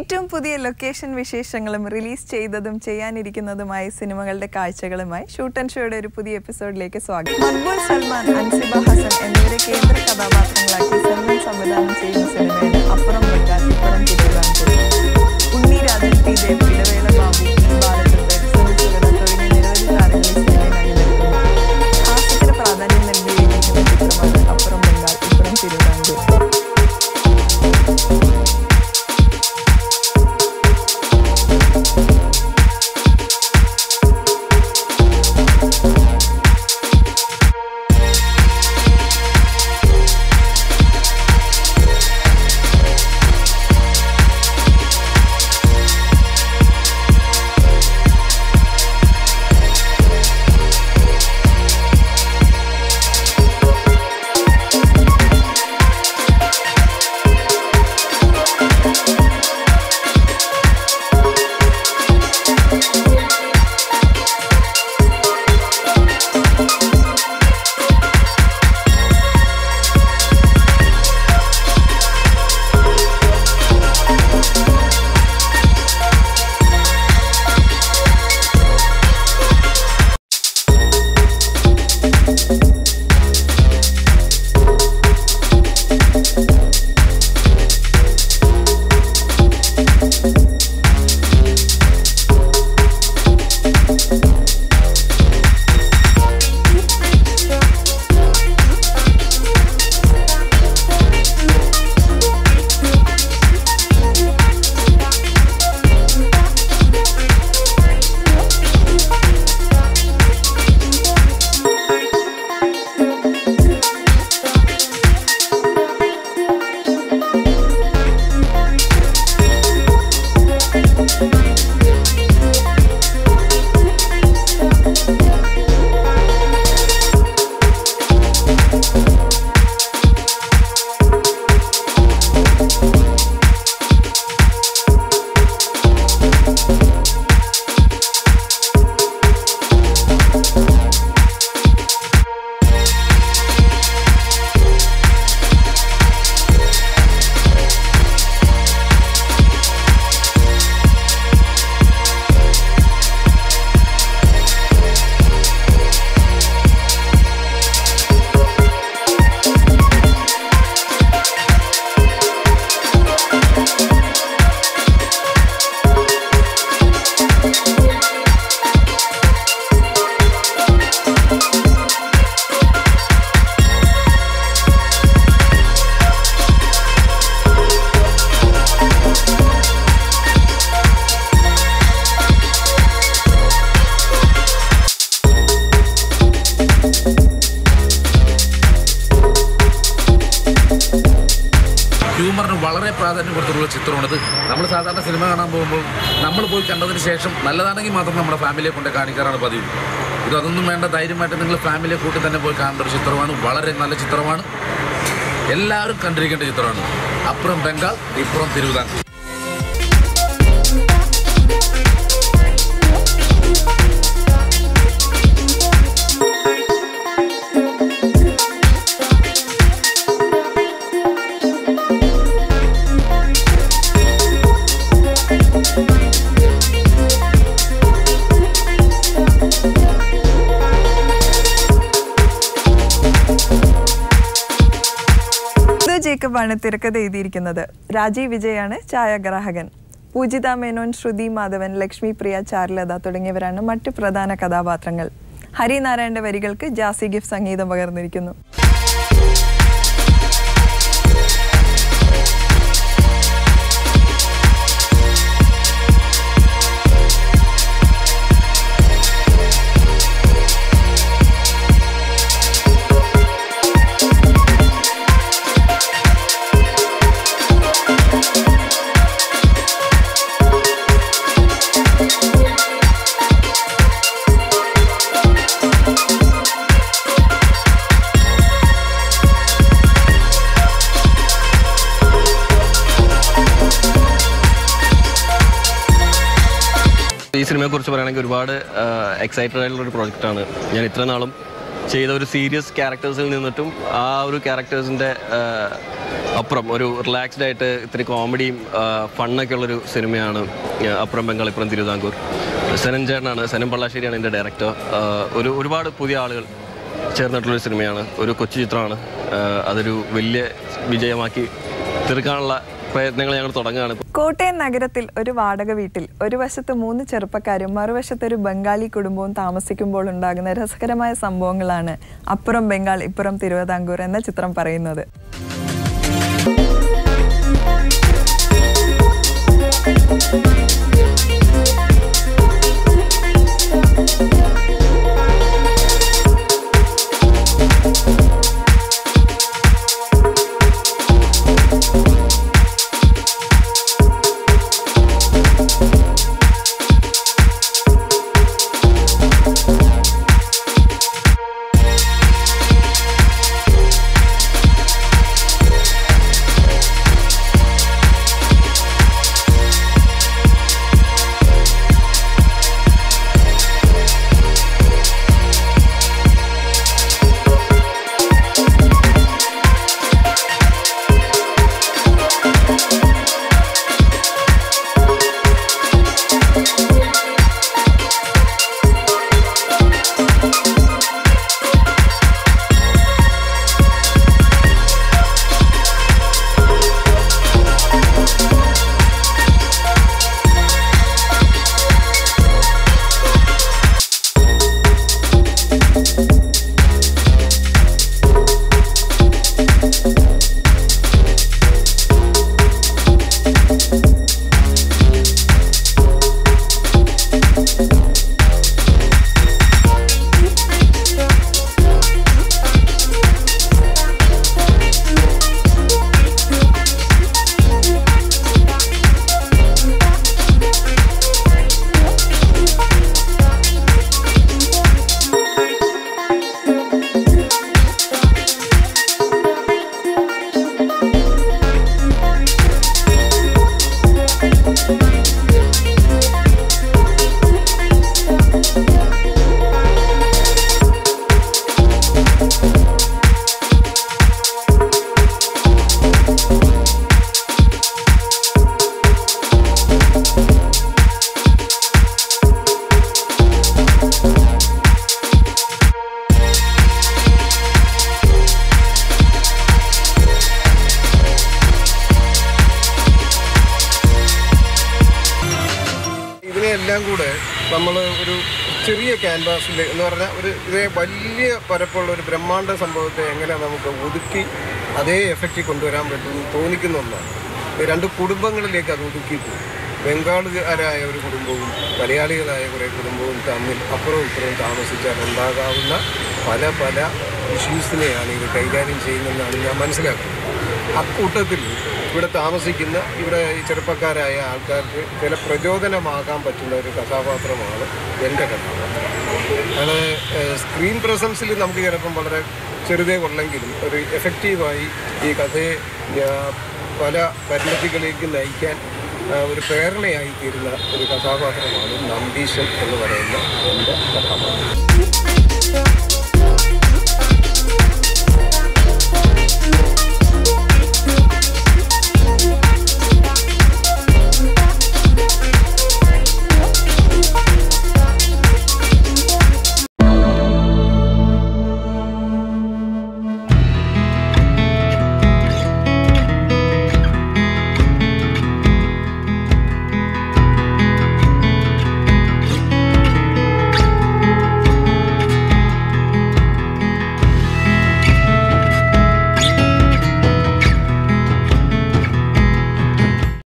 ഏറ്റവും പുതിയ ലൊക്കേഷൻ വിശേഷങ്ങളും റിലീസ് ചെയ്തതും ചെയ്യാനിരിക്കുന്നതുമായ സിനിമകളുടെ കാഴ്ചകളുമായി ഷൂട്ട് ആൻഡ് ഷോയുടെ ഒരു പുതിയ എപ്പിസോഡിലേക്ക് സ്വാഗതം മക്ബൂൽ സൽമാൻ അൻസിബ ഹസൻ എന്നിവരെ കേന്ദ്ര കഥാപാത്രങ്ങളാക്കി സൽമാൻ സംവിധാനം ചെയ്യുന്ന സിനിമയാണ് അപ്പുറം ബംഗാൾ ഇപ്പുറം തിരുവിതാംകൂർ ഉണ്ണിരാജൻ പി ദേവ് ഇടവേള ബാബു പി ബാലചന്ദ്രൻ സുനിൽ സുഗത തുടങ്ങിയ നിരവധി താരങ്ങൾ ഈ സിനിമയിൽ അണിനിരക്കുന്നു ഹാസ്യത്തിന് പ്രാധാന്യം നൽകി എഴുതിയിരിക്കുന്ന ചിത്രമാണ് അപ്പുറം ബംഗാൾ ഇപ്പുറം തിരുവിതാംകൂർ ഹ്യൂമറിന് വളരെ പ്രാധാന്യം കൊടുത്തിട്ടുള്ള ചിത്രമാണിത് നമ്മൾ സാധാരണ സിനിമ കാണാൻ പോകുമ്പോൾ നമ്മൾ പോയി കണ്ടതിന് ശേഷം നല്ലതാണെങ്കിൽ മാത്രം നമ്മുടെ ഫാമിലിയെ കൊണ്ട് കാണിക്കാറാണ് പതിവ് ഇത് അതൊന്നും വേണ്ട ധൈര്യമായിട്ട് നിങ്ങൾ ഫാമിലിയെ കൂട്ടി തന്നെ പോയി കാണേണ്ട ഒരു ചിത്രമാണ് വളരെ നല്ല ചിത്രമാണ് എല്ലാവരും കണ്ടിരിക്കേണ്ട ചിത്രമാണ് അപ്പുറം ബംഗാൾ ഇപ്പുറം തിരുവിതാംകൂർ ഇത് ജേക്കബാണ് തിരക്കഥ എഴുതിയിരിക്കുന്നത് രാജീവ് വിജയാണ് ഛായാഗ്രാഹകൻ പൂജിത മേനോൻ ശ്രുതി മാധവൻ ലക്ഷ്മി പ്രിയ ചാരുലത തുടങ്ങിയവരാണ് മറ്റു പ്രധാന കഥാപാത്രങ്ങൾ ഹരിനാരായണന്റെ വരികൾക്ക് ജാസി ഗിഫ് സംഗീതം പകർന്നിരിക്കുന്നു ഈ സിനിമയെ കുറിച്ച് പറയുകയാണെങ്കിൽ ഒരുപാട് എക്സൈറ്റഡ് ആയിട്ടുള്ള ഒരു പ്രോജക്റ്റാണ് ഞാൻ ഇത്ര നാളും ചെയ്ത ഒരു സീരിയസ് ക്യാരക്ടേഴ്സിൽ നിന്നിട്ടും ആ ഒരു ക്യാരക്ടേഴ്സിൻ്റെ അപ്പുറം ഒരു റിലാക്സ്ഡ് ആയിട്ട് ഇത്തിരി കോമഡിയും ഫണ്ണൊക്കെ ഉള്ളൊരു സിനിമയാണ് ആ, അപ്പുറം ബംഗാൾ ഇപ്പുറം തിരുവിതാംകൂർ സനൻ ചേട്ടനാണ് സനം പള്ളാശ്ശേരിയാണ് എൻ്റെ ഡയറക്ടർ ഒരു ഒരുപാട് പുതിയ ആളുകൾ ചേർന്നിട്ടുള്ളൊരു സിനിമയാണ് ഒരു കൊച്ചു ചിത്രമാണ് ആ, അതൊരു വലിയ വിജയമാക്കി തീർക്കാനുള്ള പ്രയത്നങ്ങൾ ഞങ്ങൾ തുടങ്ങുകയാണ് കോട്ടയം നഗരത്തിൽ ഒരു വാടക വീട്ടിൽ ഒരു വശത്ത് മൂന്ന് ചെറുപ്പക്കാരും മറുവശത്ത് ഒരു ബംഗാളി കുടുംബവും താമസിക്കുമ്പോൾ ഉണ്ടാകുന്ന രസകരമായ സംഭവങ്ങളാണ് അപ്പുറം ബംഗാൾ ഇപ്പുറം തിരുവിതാംകൂർ എന്ന ചിത്രം പറയുന്നത് ഇതിനെല്ലാം കൂടെ നമ്മൾ ഒരു ചെറിയ ക്യാൻവാസിൽ എന്ന് പറഞ്ഞാൽ ഒരു ഇതേ വലിയ പരപ്പുള്ള ഒരു ബ്രഹ്മാണ്ഡ സംഭവത്തെ എങ്ങനെ നമുക്ക് ഒതുക്കി അതേ എഫക്റ്റിൽ കൊണ്ടുവരാൻ പറ്റും തോന്നിക്കുന്ന ഒന്നാണ് ഇത് രണ്ട് കുടുംബങ്ങളിലേക്ക് അത് ഒതുക്കിയിട്ട് ബംഗാളുകാരായ ഒരു കുടുംബവും മലയാളികളായ കുറേ കുടുംബവും തമ്മിൽ അപ്പുറവും ഇപ്പുറവും താമസിച്ചാൽ ഉണ്ടാകാവുന്ന പല പല ഇഷ്യൂസിനെയാണ് ഇത് കൈകാര്യം ചെയ്യുന്നതെന്നാണ് ഞാൻ മനസ്സിലാക്കുന്നത് അക്കൂട്ടത്തിൽ ഇവിടെ താമസിക്കുന്ന ഇവിടെ ഈ ചെറുപ്പക്കാരായ ആൾക്കാർക്ക് ചില പ്രചോദനമാകാൻ പറ്റുന്ന ഒരു കഥാപാത്രമാണ് എൻ്റെ കഥാപാത്രം അത് സ്ക്രീൻ പ്രസൻസിൽ നമുക്ക് ചിലപ്പം വളരെ ചെറുതേ ഉള്ളെങ്കിലും ഒരു എഫക്റ്റീവായി ഈ കഥയെ ആ, പല പരിണതികളിലേക്ക് നയിക്കാൻ ആ, ഒരു പ്രേരണയായി തീരുന്ന ഒരു കഥാപാത്രമാണ് നമ്പീശൻ എന്ന് പറയുന്ന എൻ്റെ കഥാപാത്രം